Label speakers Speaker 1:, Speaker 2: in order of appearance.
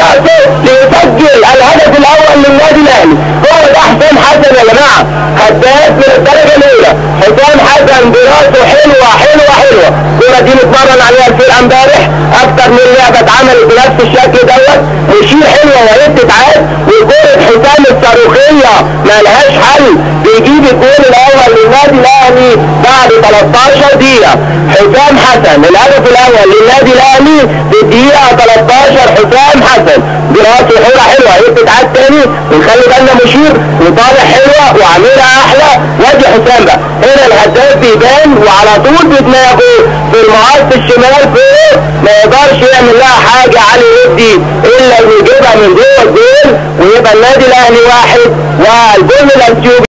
Speaker 1: براسه ليسجل الهدف الاول للنادي الاهلي هو ده حسام حسن يا جماعه هداف من الدرجه الاولى حسام حسن براسه حلوه حلوه حلوه الكوره دي متمرن عليها الفرقه امبارح اكتر من لعبه اتعملت بنفس الشكل دوت مشير حلوه وهي بتتعاد وكوره حسام الصاروخيه مالهاش حل بيجيب الجول الاول للنادي الاهلي بعد 13 دقيقه حسام حسن الهدف الاول للنادي الاهلي في الدقيقه 13 حسام حسن براسه حلوه حلوه هي بتتعاد تاني ونخلي بالنا مشير وطالع حلوه وعاملها احلى وادي حسام بقى هنا الهداف بيبان وعلى طول بدماغه في المقص الشمال فوق ما يقدرش يعمل لها حاجه علي يدي الا انه يجيبها من جوه الجول ويبقى النادي الاهلي واحد والجول الاثيوبي